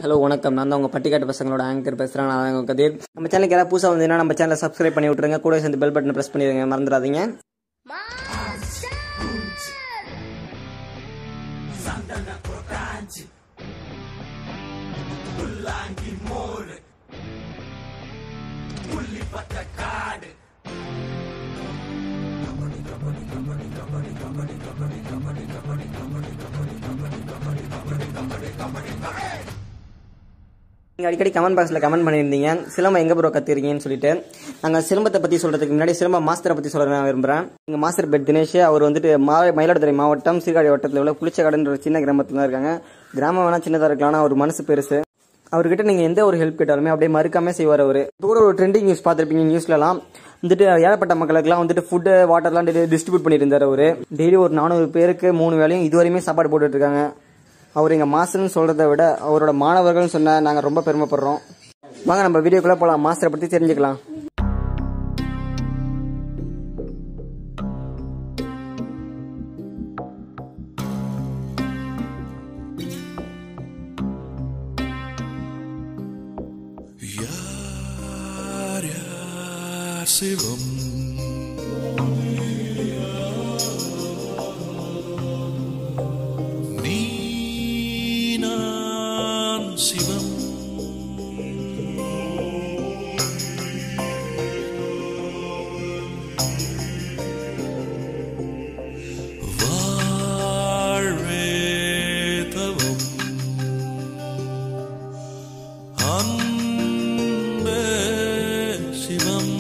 hello வணக்கம் நான் தான் உங்கள் பட்டிக்காட்டு பசங்களோட ஆங்கர் பேசுகிறேன் நான் உங்கள் கதிர் நம்ம சேனலுக்கு யாராவது புதுசாக வந்தீங்கன்னா நம்ம சேனலை சப்ஸ்கிரைப் பண்ணி விட்ருங்க கூட சேர்ந்து பெல் பட்டனை ப்ரெஸ் பண்ணிடுங்க மறந்துடாதீங்க நீங்கள் அடிக்கடி கமெண்ட் பாக்ஸில் கமெண்ட் பண்ணியிருந்தீங்க சிலம்பம் எங்கே ப்ரோ கற்றுருக்கீங்கன்னு சொல்லிட்டு நாங்கள் சிலம்பத்தை பற்றி சொல்கிறதுக்கு முன்னாடி சிலம்ப மாஸ்டரை பற்றி சொல்ல நான் விரும்புகிறேன் எங்கள் மாஸ்டர் பேர் தினேஷ் அவர் வந்துட்டு மா மயிலாடுதுறை மாவட்டம் சீர்காழி வட்டத்தில் உள்ள புளிச்சக்காடுன்ற ஒரு சின்ன கிராமத்தில் தான் இருக்காங்க கிராமம் வேணால் சின்னதாக இருக்கலாம் ஆனால் அவர் மனசு பெருசு அவர்கிட்ட நீங்கள் எந்த ஒரு ஹெல்ப் கேட்டாலுமே அப்படியே மறுக்காம செய்வார் அவர் இப்போ கூட ஒரு ட்ரெண்டிங் நியூஸ் பார்த்துருப்பீங்க நியூஸ்லலாம் வந்துட்டு ஏழப்பட்ட மக்களுக்குலாம் வந்துட்டு ஃபுட்டு வாட்டர்லாம் டிஸ்ட்ரிபியூட் பண்ணியிருந்தார் அவர் டெய்லி ஒரு நானூறு பேருக்கு மூணு வேளையும் இதுவரையுமே சாப்பாடு போட்டுட்டு இருக்காங்க அவர் எங்கள் மாஸ்டர்னு சொல்கிறத விட அவரோட மாணவர்கள்னு சொன்ன நாங்கள் ரொம்ப பெருமைப்படுறோம் வாங்க நம்ம வீடியோக்குள்ளே போகலாம் மாஸ்டரை பற்றி தெரிஞ்சுக்கலாம் யார் யார் சிவம் நீ நான் சிவம் வாழ்வே தவம் அன்பே சிவம்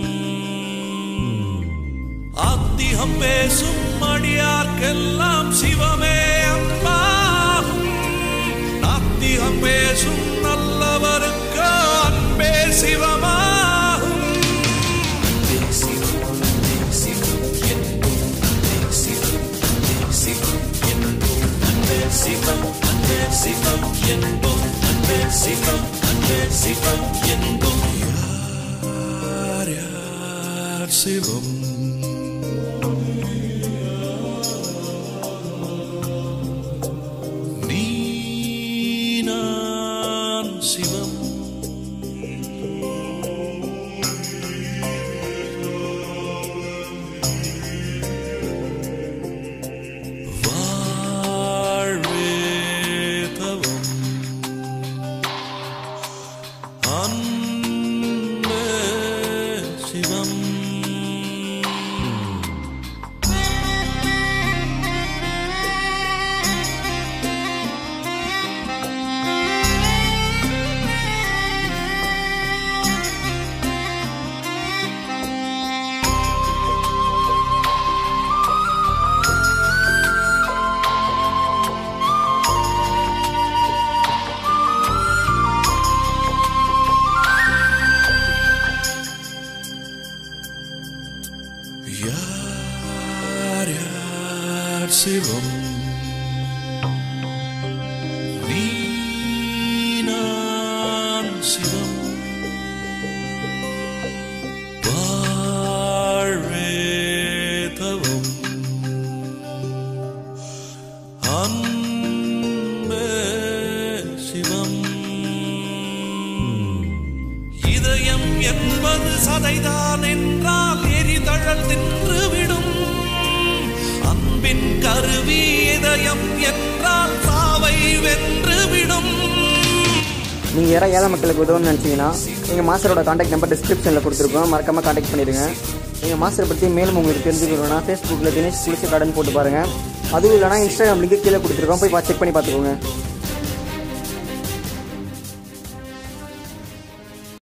ஆத்திகம் பேசும் அடியார்க்கெல்லாம் சிவமே அன்பாகும் நாத்திகம் பேசும் நல்லவருக்கு அன்பே சிவமாகும் அன்பே சிவம், அன்பே சிவம், என்போம் அன்பே சிவம், அன்பே சிவம், என்போம் அன்பே சிவம், அன்பே சிவம், என்போம் அன்பே சிவம், அன்பே சிவம், என்போம் யார் யார் சிவம் நீ நான் சிவம் வாழ்வே தவம் அன்பே சிவம் யார் யார் சிவம் நீ நான் சிவம் வாழ்வே தவம் அன்பே சிவம் இதயம் என்பது சதைதான் என்றால் எரிதழல் தின்றுவிடும் அன்பின் கருவி இதயம் என்றால் சாவை வென்றுவிடும் நீங்கள் யாராவது ஏழை மக்களுக்கு உதவுன்னு நினச்சிங்கன்னா எங்கள் மாஸ்டரோட காண்டாக்ட் நம்பர் டிஸ்கிரிப்ஷனில் கொடுத்துருக்கோம் மறக்காமல் காண்டாக்ட் பண்ணிடுங்க எங்கள் மாஸ்டரை பற்றி மேலும் உங்களுக்கு தெரிஞ்சுக்கணும்னா ஃபேஸ்புக்கில் தினேஷ் குளிச்சு கார்டன் போட்டு பாருங்கள் அதுவும் இல்லைனா இன்ஸ்டாகிராம் லிங்க் கீழே கொடுத்துருக்கோம் போய் செக் பண்ணி பார்த்துக்கோங்க